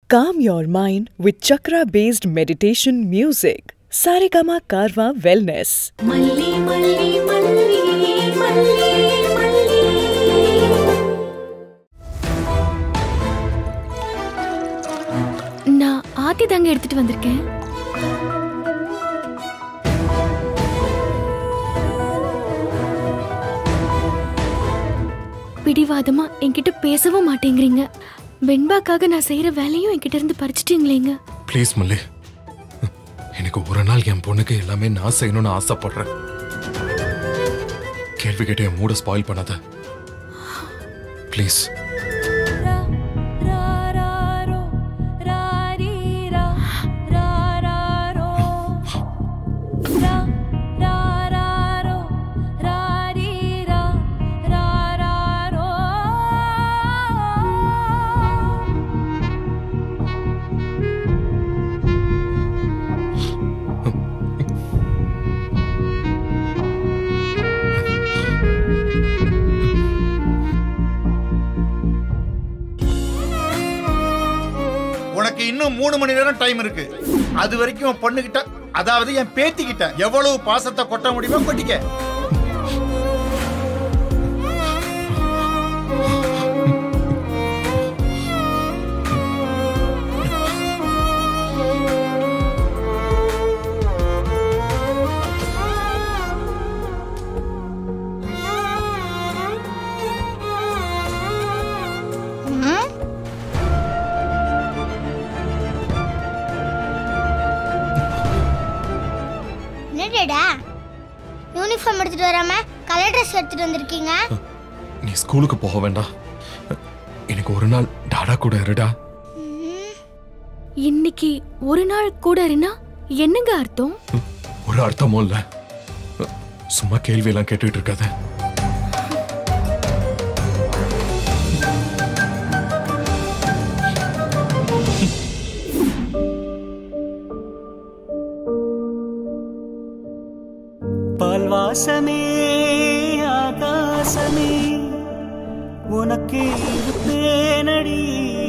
Calm your mind with chakra based meditation music. Saregama Karwa Wellness. மல்லி மல்லி மல்லி மல்லி மல்லி நான் ஆத்தி தாங்க எடுத்துட்டு வந்திருக்கேன் பிடிவாதமா என்கிட்ட பேசவும் மாட்டேங்கிறீங்க வெண்பாக்காக நான் செய்யற வேலையும் என்கிட்ட இருந்து பறிச்சிட்டீங்களேங்க ப்ளீஸ் மல்லி எனக்கு ஒரு நாள் என் பொண்ணுக்கு எல்லாமே நான் செய்யணும்னு ஆசைப்படுறேன் கேள்வி கேட்டு என் மூட ஸ்பாயில் பண்ணாத ப்ளீஸ் உனக்கு இன்னும் மூணு மணி நேரம் டைம் இருக்கு அது வரைக்கும் உன் பொண்ணுகிட்ட அதாவது என் பேத்திக்கிட்ட எவ்வளவு பாசத்தை கொட்ட முடியுமோ கொட்டிக்க என்னடா யூனிஃபார்ம் எடுத்துட்டு வராம கலர் ட்ரெஸ் எடுத்துட்டு வந்திருக்கீங்க நீ ஸ்கூலுக்கு போக வேண்டாம் எனக்கு ஒரு நாள் டாடா கூட இருடா இன்னைக்கு ஒரு நாள் கூட இருந்தா என்னங்க அர்த்தம் ஒரு அர்த்தமும் இல்ல சும்மா கேள்வி எல்லாம் கேட்டுட்டு இருக்காத பால்வாசமே ஆகாசமே உனக்கு இருப்பேனடி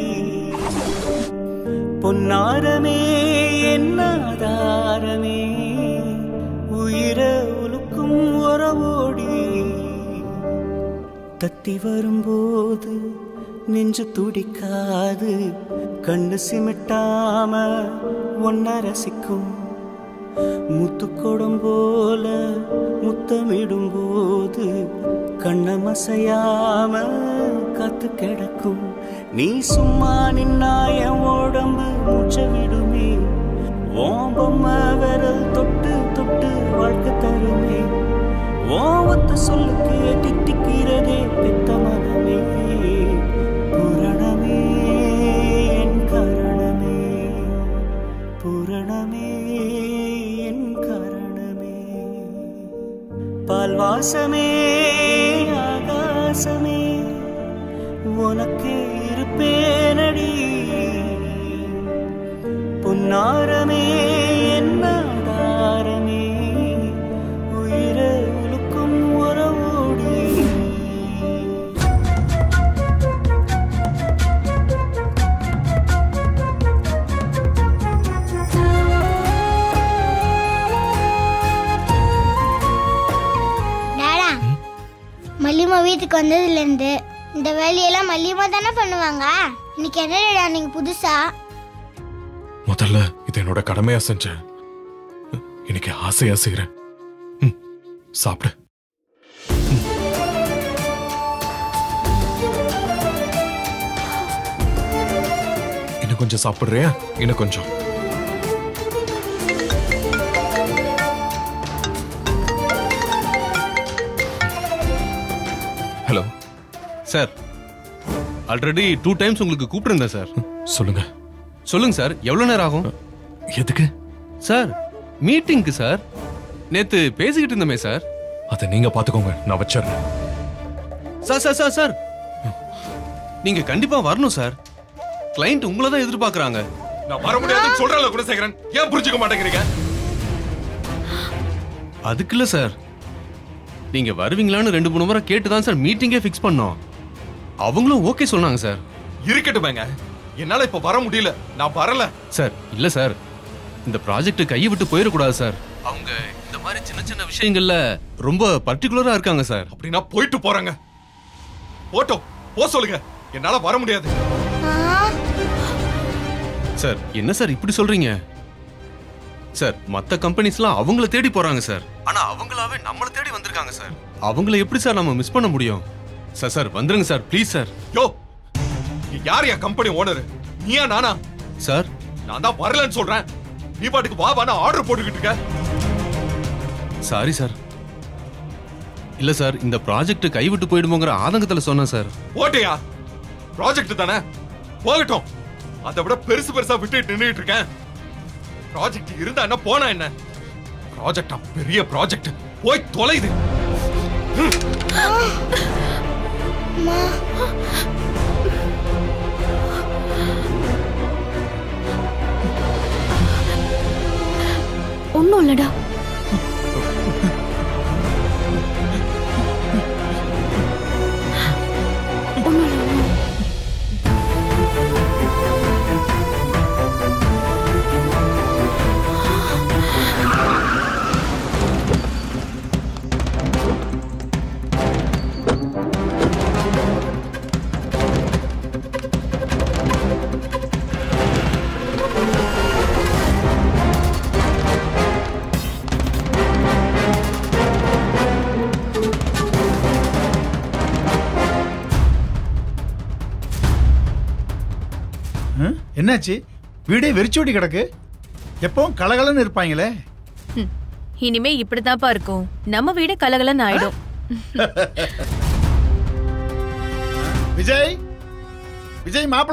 பொன்னாரமே என்னாதாரமே உயிர உலுக்கும் உறவோடி தத்தி வரும்போது நெஞ்சு துடிக்காது கண்ணு சிமிட்டாம ஒன்ன ரசிக்கும் முத்துக்கொடம் போல முத்தமிடும் போது கண்ணமசையாம காத்து கிடக்கும் நீ சும்மா நின்னா என் உடம்பு மூச்ச விடுமே ஓம் பொம்மை விரல் தொட்டு தொட்டு வாழ்க்கை தருமே ஓவத்த சொல்லுக்கு திட்டிக்கிறதே பெத்த மனமே புரணமே என் கரணமே பூரணமே என் கரணமே பால்வாசமே ஆகாசமே உனக்கு இருப்பேனடி பொன்னாரமே என்ன ஆதாரமே உயிர உலுக்கும் உறவோடி டாடா மல்லிமா வீட்டுக்கு வந்ததுல இருந்து இந்த வேலையெல்லாம் மல்லிமா தானே பண்ணுவாங்க இன்னைக்கு என்னடா நீங்க புதுசா முதல்ல இது என்னோட கடமையா செஞ்சேன் இன்னைக்கு ஆசையா செய்யறேன் ம், சாப்பிடு ம். இன்னும் கொஞ்சம் சாப்பிடுறியா இன்னும் கொஞ்சம் hello sir already two times உங்களுக்கு கூப்பிட்டுருந்தேன் சார் சொல்லுங்க சொல்லுங்க சார் எவ்வளோ நேரம் ஆகும் எதுக்கு சார் மீட்டிங்க்கு சார் நேத்து பேசிக்கிட்டு இருந்தோமே சார் அதை நீங்க பாத்துக்கோங்க நான் வச்சிடுறேன் சார் சார் சார் சார் நீங்க கண்டிப்பா வரணும் சார் கிளைண்ட் உங்களை தான் எதிர்பார்க்கறாங்க நான் வர முடியாதுன்னு சொல்றேன் கூட சேகரன் ஏன் புரிஞ்சுக்க மாட்டேங்கிறீங்க அதுக்கு இல்ல சார் நீங்க வருவீங்களான்னு ரெண்டு மூணு முறை கேட்டு தான் சார் மீட்டிங்கே ஃபிக்ஸ் பண்ணோம் அவங்களும் ஓகே சொன்னாங்க சார் இருக்கட்டுமேங்க என்னால இப்ப வர முடியல நான் வரல சார் இல்ல சார் இந்த ப்ராஜெக்ட் கையை விட்டு போயிடக்கூடாது சார் அவங்க இந்த மாதிரி சின்ன சின்ன விஷயங்கள்ல ரொம்ப பர்டிகுலரா இருக்காங்க சார் அப்படின்னா போயிட்டு போறாங்க போட்டோம் போ சொல்லுங்க என்னால வர முடியாது சார் என்ன சார் இப்படி சொல்றீங்க சார் மத்த கம்பெனிஸ்லாம் அவங்கள தேடி போறாங்க சார் ஆனா அவங்களாவே நம்மள தேடி வந்திருக்காங்க சார் அவங்கள எப்படி சார் நம்ம மிஸ் பண்ண முடியும் சார் சார் வந்துருங்க சார் ப்ளீஸ் சார் யோ இங்க யார் என் கம்பெனி ஓனர் நீயா நானா சார் நான் தான் வரலன்னு சொல்றேன் நீ பாட்டுக்கு வா வான்னு ஆர்டர் போட்டுக்கிட்டு இருக்க சாரி சார் இல்ல சார் இந்த ப்ராஜெக்ட் கைவிட்டு போயிடுமோங்கிற ஆதங்கத்துல சொன்னேன் சார் போட்டியா ப்ராஜெக்ட் தானே போகட்டும் அதை விட பெருசு பெருசா விட்டுட்டு நின்னுட்டு இருக்கேன் ப்ராஜெக்ட் இருந்தா என்ன போனா என்ன ப்ராஜெக்டா பெரிய ப்ராஜெக்ட் போய் தொலைது ஒன்றும் இல்லடா ஒன்றும் இல்லை ம்? என்னாச்சு வீடே வெறிச்சோடி கிடக்கு எப்பவும் கலகலன்னு இருப்பாங்களே இனிமே இப்படித்தான்ப்பா இருக்கும் நம்ம வீடு கலகலன்னு ஆயிடும் விஜய் விஜய் மாப்பிள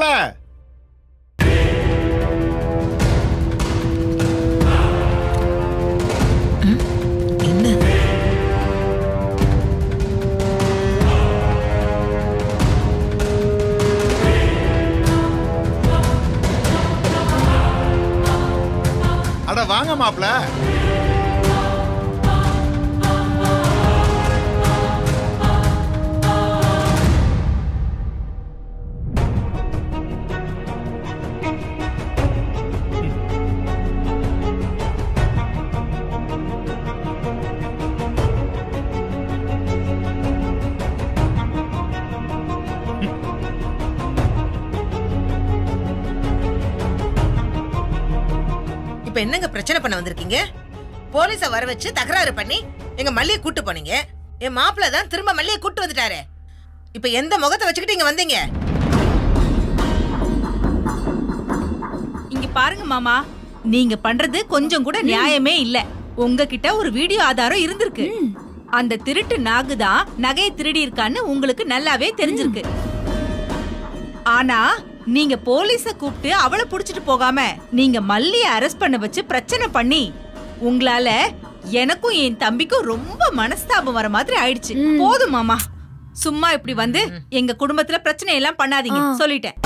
அட வாங்க மாப்பிள இப்ப என்னங்க பிரச்சனை பண்ண வந்திருக்கீங்க போலீஸ வர வச்சு தகராறு பண்ணி எங்க மல்லியை கூட்டு போனீங்க என் மாப்பிள்ள தான் திரும்ப மல்லியை கூட்டு வந்துட்டாரு இப்ப எந்த முகத்தை வச்சுக்கிட்டு இங்க வந்தீங்க இங்க பாருங்க மாமா நீங்க பண்றது கொஞ்சம் கூட நியாயமே இல்ல உங்ககிட்ட ஒரு வீடியோ ஆதாரம் இருந்திருக்கு அந்த திருட்டு நாகு தான் நகையை திருடி இருக்கான்னு உங்களுக்கு நல்லாவே தெரிஞ்சிருக்கு ஆனா நீங்க போலீஸ கூப்பிட்டு அவளை புடிச்சிட்டு போகாம நீங்க மல்லிய அரெஸ்ட் பண்ண வச்சு பிரச்சனை பண்ணி உங்களால எனக்கும் என் தம்பிக்கும் ரொம்ப மனஸ்தாபம் வர மாதிரி ஆயிடுச்சு போதும் மாமா சும்மா இப்படி வந்து எங்க குடும்பத்துல பிரச்சனை எல்லாம் பண்ணாதீங்க ஆ. சொல்லிட்டேன்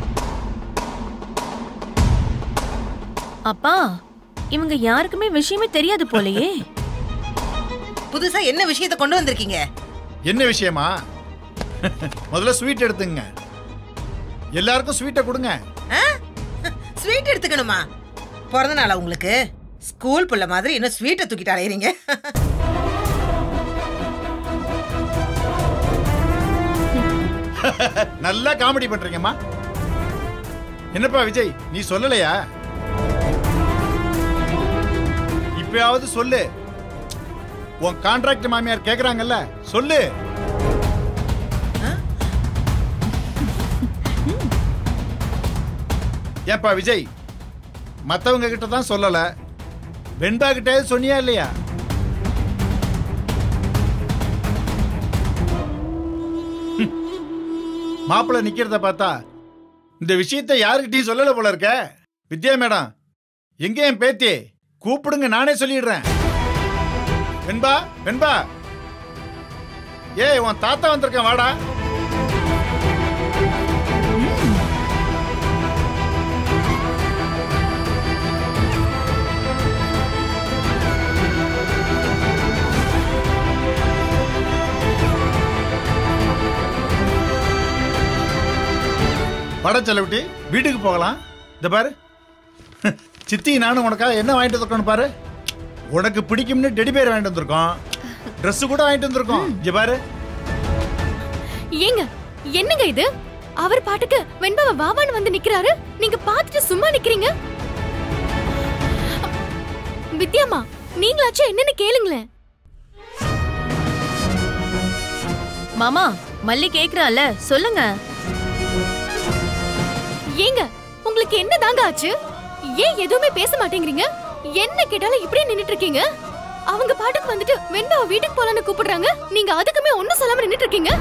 அப்பா இவங்க யாருக்குமே விஷயமே தெரியாது போலயே புதுசா என்ன விஷயத்த கொண்டு வந்திருக்கீங்க என்ன விஷயமா முதல்ல ஸ்வீட் எடுத்துங்க எல்லாருக்கும் ஸ்வீட்டை கொடுங்க ஸ்வீட் எடுத்துக்கணுமா பிறந்த நாளா உங்களுக்கு ஸ்கூல் புள்ள மாதிரி இன்னும் ஸ்வீட்டை தூக்கிட்டு அலையறீங்க நல்லா காமெடி பண்றீங்கம்மா என்னப்பா விஜய் நீ சொல்லலையா இப்பயாவது சொல்லு உன் கான்ட்ராக்ட் மாமியார் கேக்குறாங்கல்ல சொல்லு ஏன்பா விஜய் மத்தவங்க கிட்ட தான் சொல்லல வெண்பா கிட்டே சொன்னியா இல்லையா மாப்பிள்ளை நிக்கிறத பார்த்தா இந்த விஷயத்தை யாருக்கிட்டையும் சொல்லல போல இருக்க வித்யா மேடம் எங்க என் பேத்தி கூப்பிடுங்க நானே சொல்லிடுறேன் வெண்பா வெண்பா ஏய் உன் தாத்தா வந்திருக்கேன் வாடா வட செலவிட்டு வீட்டுக்கு போகலாம் இந்த பாரு சித்தி நானும் உனக்காக என்ன வாங்கிட்டு வந்திருக்கோன்னு பாரு உனக்கு பிடிக்கும்னு டெடி பேர் வாங்கிட்டு வந்திருக்கோம் Dress கூட வாங்கிட்டு வந்திருக்கோம் இங்க பாரு ஏங்க என்னங்க இது அவர் பாட்டுக்கு வெண்பாவை வாவான்னு வந்து நிக்கிறாரு நீங்க பார்த்துட்டு சும்மா நிக்கிறீங்க வித்யாமா நீங்களாச்சும் என்னன்னு கேளுங்களேன் மாமா மல்லி கேக்குறால சொல்லுங்க ஏங்க உங்களுக்கு என்ன தாங்க ஆச்சு ஏன் எதுவுமே பேச மாட்டேங்கிறீங்க என்ன கேட்டாலும் இப்படியே நின்னுட்டு இருக்கீங்க அவங்க பாட்டுக்கு வந்துட்டு வெண்பாவை வீட்டுக்கு போலான்னு கூப்பிடுறாங்க நீங்க அதுக்குமே ஒண்ணும் சொல்லாம நின்னுட்டு இருக்கீங்க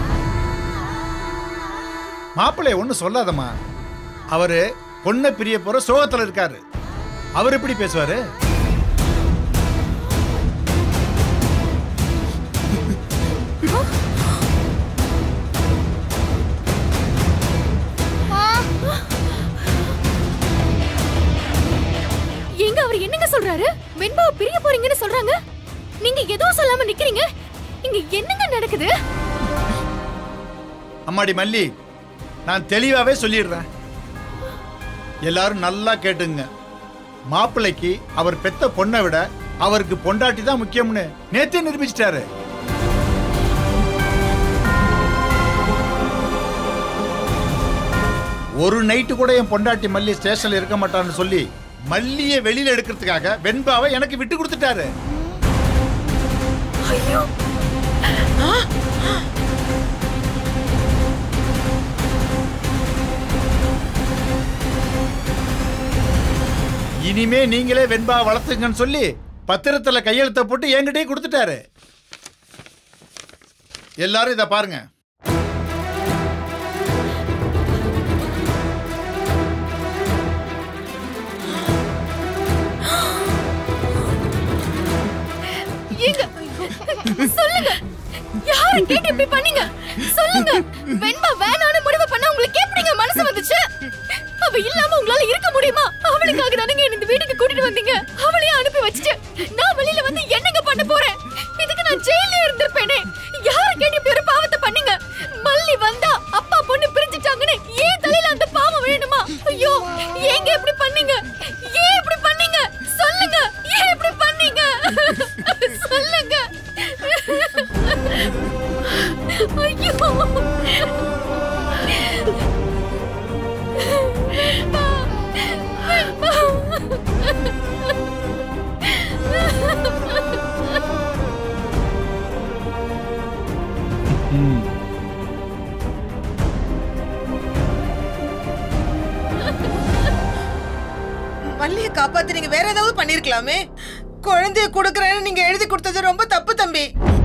மாப்பிள்ளை ஒன்றும் சொல்லாதம்மா அவரு பொண்ணை பிரிய போற சோகத்துல இருக்காரு அவர் எப்படி பேசுவாரு எங்க அவர் என்னங்க சொல்றாரு வெண்பாவை பிரிய போறீங்கன்னு சொல்றாங்க நீங்க எதுவும் சொல்லாம நிக்கிறீங்க இங்க என்னங்க நடக்குது அம்மாடி மல்லி நான் தெளிவாவே சொல்லிடுறேன் எல்லாரும் நல்லா கேட்டுங்க மாப்பிள்ளைக்கு அவர் பெத்த பொண்ணை விட அவருக்கு பொண்டாட்டி தான் முக்கியம்னு நேத்தே நிரூபிச்சிட்டாரு ஒரு நைட்டு கூட என் பொண்டாட்டி மல்லி ஸ்டேஷன்ல இருக்க மாட்டான்னு சொல்லி மல்லிய வெளியில எடுக்கிறதுக்காக வெண்பாவை எனக்கு விட்டு கொடுத்துட்டாரு இனிமே நீங்களே வெண்பா வளர்த்துங்கன்னு சொல்லி பத்திரத்துல கையெழுத்த போட்டு என்கிட்டயே கொடுத்துட்டாரு எல்லாரும் இத பாருங்க ஏங்க சொல்லுங்க யாரை கேட்டு இப்படி பண்ணீங்க சொல்லுங்க வெண்பா வேணான்னு முடிவு பண்ண உங்களுக்கு எப்படிங்க மனசு வந்துச்சு அவ இல்லாம உங்களால இருக்க முடியுமா அவளுக்காக தானங்க என்ன இந்த வீட்டுக்கு கூட்டிட்டு வந்தீங்க அவளையும் அனுப்பி வச்சுட்டு நான் வெளியில வந்து என்னங்க பண்ண போறேன் இதுக்கு நான் ஜெயிலே இருந்திருப்பேனே யாரை கேட்டு இப்படி ஒரு பாவத்தை பண்ணீங்க மல்லி வந்தா அப்பா பொண்ணு பிரிஞ்சுட்டாங்கன்னு ஏன் தலையில அந்த பாவம் வேணுமா ஐயோ ஏங்க இப்படி பண்ணீங்க ஏன் இப்படி பண்ணீங்க சொல்லுங்க ஏன் இப்படி பண்ணீங்க சொல்லுங்க ஐயோ மல்லியை காப்பாத்தி நீங்க வேற ஏதாவது பண்ணிருக்கலாமே குழந்தைய கொடுக்கறேன்னு நீங்க எழுதி கொடுத்தது ரொம்ப தப்பு தம்பி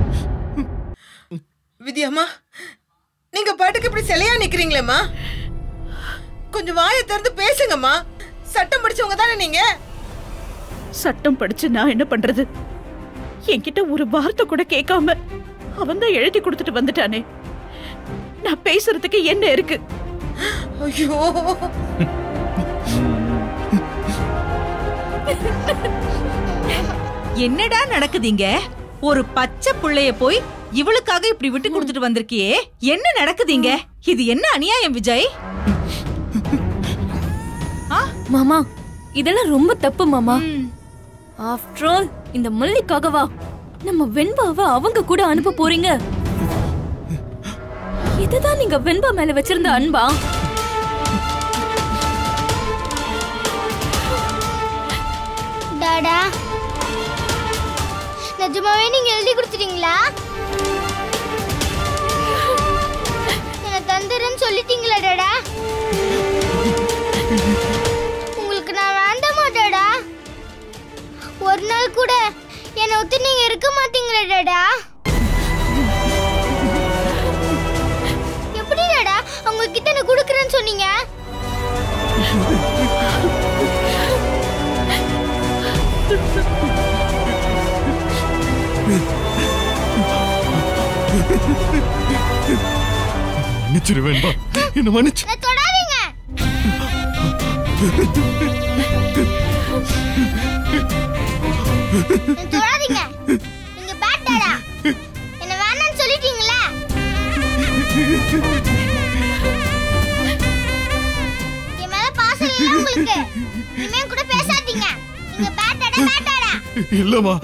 வித்யாம்மா நீங்க பாட்டுக்கு இப்படி சிலையா நிக்கிறீங்களேம்மா கொஞ்சம் வாயை திறந்து பேசுங்கம்மா சட்டம் படிச்சவங்க தானே நீங்க சட்டம் படிச்சு நான் என்ன பண்றது என்கிட்ட ஒரு வார்த்தை கூட கேட்காம அவன் தான் எழுதி கொடுத்துட்டு வந்துட்டானே நான் பேசுறதுக்கு என்ன இருக்கு ஐயோ என்னடா நடக்குதுங்க ஒரு பச்சை புள்ளைய போய் இவளுக்காக இப்படி விட்டு கொடுத்துட்டு வந்திருக்கியே என்ன நடக்குதுங்க இது என்ன அநியாயம் விஜய் மாமா இதெல்லாம் ரொம்ப தப்பு மாமா ஆஃப்டர் ஆல் இந்த மல்லிக்காகவா நம்ம வெண்பாவை அவங்க கூட அனுப்ப போறீங்க இதுதான் நீங்க வெண்பா மேல வச்சிருந்த அன்பா டாடா நிஜமாவே நீங்க எழுதி கொடுத்துட்டீங்களா என்ன தந்துருன்னு சொல்லிட்டீங்களா டாடா உங்களுக்கு நான் வேண்டாமா டாடா ஒரு நாள் கூட என்னை ஒத்து நீங்க இருக்க மாட்டீங்களா டாடா எப்படி டாடா அவங்க கிட்ட என்ன கொடுக்குறேன்னு சொன்னீங்க மன்னிச்சிரு வேண்பா என்ன மன்னிச்சு என்ன தொடாதீங்க என்ன தொடாதீங்க நீங்க பேட் டாடா என்ன வேணாம்னு சொல்லிட்டீங்களா இல்லம்மா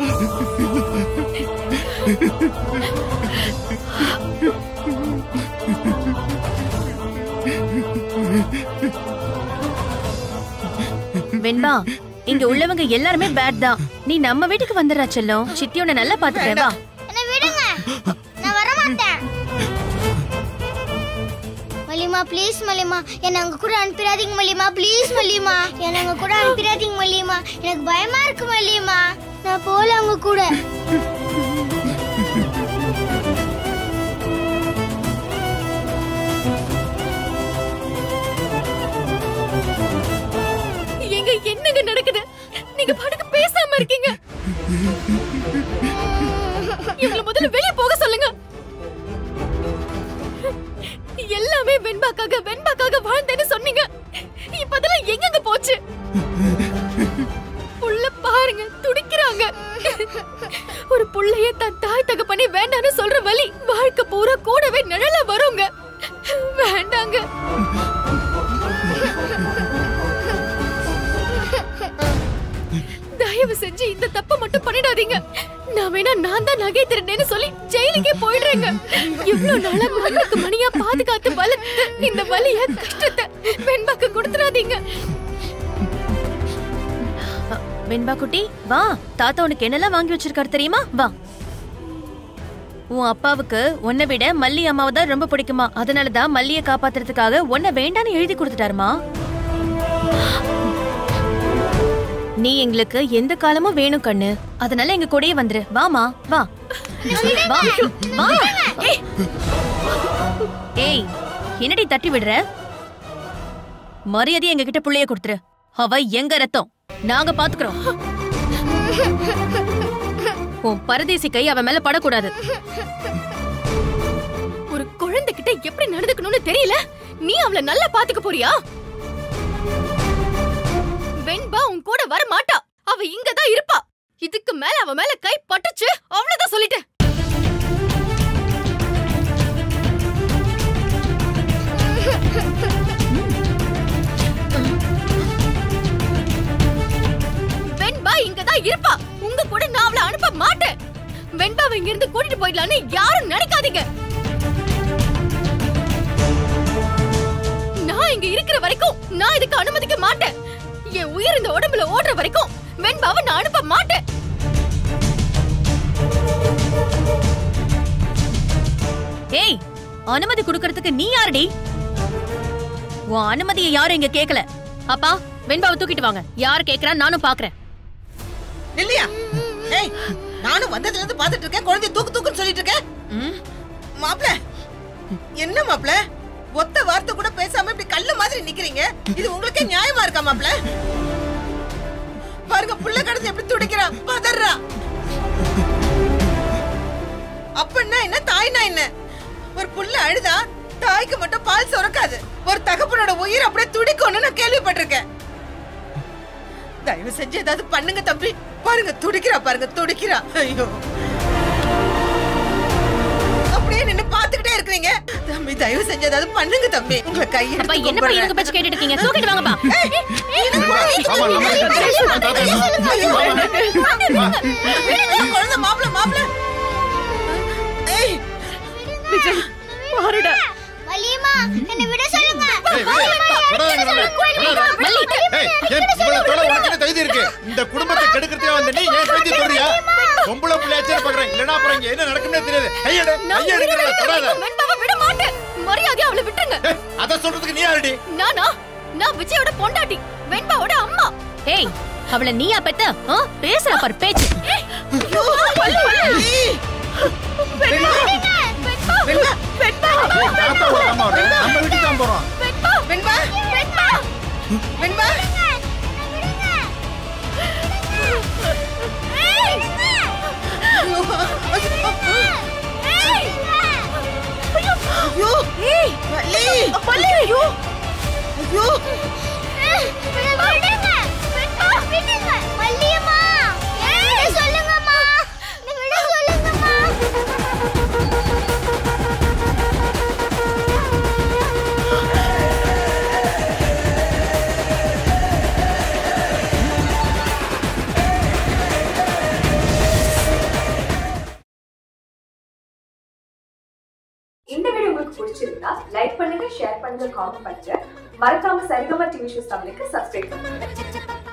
வெண்பா இங்க உள்ளவங்க எல்லாருமே பேட் தான் நீ நம்ம வீட்டுக்கு வந்துடுறா செல்லம் சித்தி உன்னை நல்லா பாத்துக்கிறேன் வா என்ன விடுங்க நான் வர மாட்டேன் மல்லிமா ப்ளீஸ் மல்லிமா என்ன அங்க கூட அனுப்பிடாதீங்க மல்லிமா ப்ளீஸ் மல்லிமா என்ன அங்க கூட அனுப்பிடாதீங்க மல்லிமா எனக்கு பயமா இருக்கு மல்லிமா நான் போல அங்க கூட எங்க என்னங்க நடக்குது நீங்க பாட்டுக்கு பேசாம இருக்கீங்க இவங்கள முதல்ல வெளிய போக சொல்லுங்க எல்லாமே வெண்பாக்காக வெண்பாக்காக வாழ்ந்தேன்னு சொன்னீங்க இப்ப அதெல்லாம் எங்கங்க போச்சு புள்ள பாருங்க துடிக்கிறாங்க ஒரு புள்ளைய தன் தாய் தகப்பனே வேண்டான்னு சொல்ற வலி வாழ்க்கை பூரா கூடவே நிழல வருங்க வேண்டாங்க தயவு செஞ்சு இந்த தப்ப மட்டும் பண்ணிடாதீங்க நான் வேணா நான் தான் நகை திருடேன்னு சொல்லி ஜெயிலுக்கே போயிடுறேங்க இவ்வளவு நாளா மண்ணுக்கு மணியா பாதுகாத்து வளர்த்து இந்த வலிய கஷ்டத்தை வெண்பாக்கு கொடுத்துடாதீங்க வெண்பா குட்டி வா தாத்தா உனக்கு என்னெல்லாம் வாங்கி வச்சிருக்காரு தெரியுமா வா உன் அப்பாவுக்கு உன்னை விட மல்லி அம்மாவை தான் ரொம்ப பிடிக்குமா அதனாலதான் மல்லியை காப்பாத்துறதுக்காக உன்னை வேண்டான்னு எழுதி கொடுத்துட்டாருமா நீ எங்களுக்கு எந்த காலமும் வேணும் கண்ணு அதனால எங்க கூடயே வந்துரு வாமா வா வா வா ஏய். ஏய் என்னடி தட்டி விடுற மரியாதை எங்க கிட்ட புள்ளைய கொடுத்துரு அவ எங்க ரத்தம் நாங்க பாத்துக்கிறோம் உன் பரதேசி கை அவன் மேல படக்கூடாது ஒரு குழந்தை கிட்ட எப்படி நடந்துக்கணும்னு தெரியல நீ அவளை நல்லா பாத்துக்க போறியா வெண்பா உன் கூட வர மாட்டா அவ இங்கதான் இருப்பா இதுக்கு மேல அவ மேல கை பட்டுச்சு அவ்வளவுதான் சொல்லிட்டேன் வெண்பா இங்கதான் இருப்பா உங்க கூட நான் அவளை அனுப்ப மாட்டேன் வெண்பாவை இங்க இருந்து கூட்டிட்டு போயிடலான்னு யாரும் நினைக்காதீங்க நான் இங்க இருக்கிற வரைக்கும் நான் இதுக்கு அனுமதிக்க மாட்டேன் என் உயிர் இந்த உடம்புல ஓடுற வரைக்கும் வெண்பாவை நான் அனுப்ப மாட்டேன் ஏய் அனுமதி கொடுக்கறதுக்கு நீ யாருடி உன் அனுமதியை யாரும் இங்க கேக்கல அப்பா வெண்பாவை தூக்கிட்டு வாங்க யார் கேக்குறா நானும் பாக்குறேன் இல்லையா ஏய் நானும் வந்ததுல இருந்து பாத்துட்டு இருக்கேன் குழந்தை தூக்கு தூக்குன்னு சொல்லிட்டு இருக்கேன் மாப்ள என்ன மாப்ள ஒத்த வார்த்தை கூட பேசாம இப்படி கல்லு மாதிரி நிக்கிறீங்க இது உங்களுக்கே நியாயமா இருக்கா மாப்ள பாருங்க புள்ள கடந்து எப்படி துடிக்கிறா பதறா அப்பன்னா என்ன தாய்னா என்ன ஒரு புள்ள அழுதா தாய்க்கு மட்டும் பால் சுரக்காது ஒரு தகப்பனோட உயிர் அப்படியே துடிக்கும்னு நான் கேள்விப்பட்டிருக்கேன் தயவு செஞ்சு ஏதாவது பண்ணுங்க தம்பி பாருங்க துடிக்கிறா பாருங்க துடிக்கிறா ஐயோ அப்படியே நின்னு பாத்துக்கிட்டே இருக்கீங்க தம்பி தயவு செஞ்சு ஏதாவது பண்ணுங்க தம்பி உங்களை அப்பா கையெடுத்து என்னப்பா எனக்கு பேச்சு கேட்டுட்டு இருக்கீங்க தூக்கிட்டு வாங்கப்பா குழந்தை மாப்பிள மாப்பிள ஏய் விஜய் பாருடா மல்லியம்மா என்ன விட சொல்லுங்க ஏய், விடு. விடாதீங்க, விடாதீங்க. ஏய், ஏன் இவ்வளவு தொலை உனக்கு என்ன தைரியம் இருக்கு இந்த குடும்பத்தை கெடுக்கிறதே வந்து நீ ஏன் பேச்சு சொல்றியா பொம்பளை பிள்ளையாச்சும் பாக்குறேன் இல்லனா அப்புறம் இங்க என்ன நடக்கும்னே தெரியாது கையெடு நான் கையெடுக்கிறத உயிரோட தொடாத இருக்கிற வெண்பாவை விட மாட்டேன் மரியாதையா அவளை விட்டுருங்க ஏய், அத சொல்றதுக்கு நீ யாருடி நானா நான் விஜயோட பொண்டாட்டி வெண்பாவோட அம்மா ஏய் அவள நீயா பெத்த ஆ? பேசுற பாரு பேச்சு ஐயோ, பல்லு, பல்லு. வெண்பா, வெண்பா, வெண்பா, தாத்தா ஒரு அம்மா வர நம்ம வீட்டுக்கு தான் போறோம் வெண்பா வெண்பா, வெண்பா வெண்பா. ஏய்! ஐயோ, ஐயோ, ஏய்! வள்ளி. பல்லு, ஐயோ! ஐயோ, விடுங்க வெண்பா விடுங்க மல்லியம்மா என்ன விட சொல்லுங்கம்மா என்ன விட சொல்லுங்கம்மா இந்த வீடியோ உங்களுக்கு பிடிச்சிருந்தா லைக் பண்ணுங்க ஷேர் பண்ணுங்க காமெண்ட் பண்ணுங்க மறக்காம சரிகமா டிவி ஷோஸ் தமிழுக்கு சப்ஸ்கிரைப் பண்ணுங்க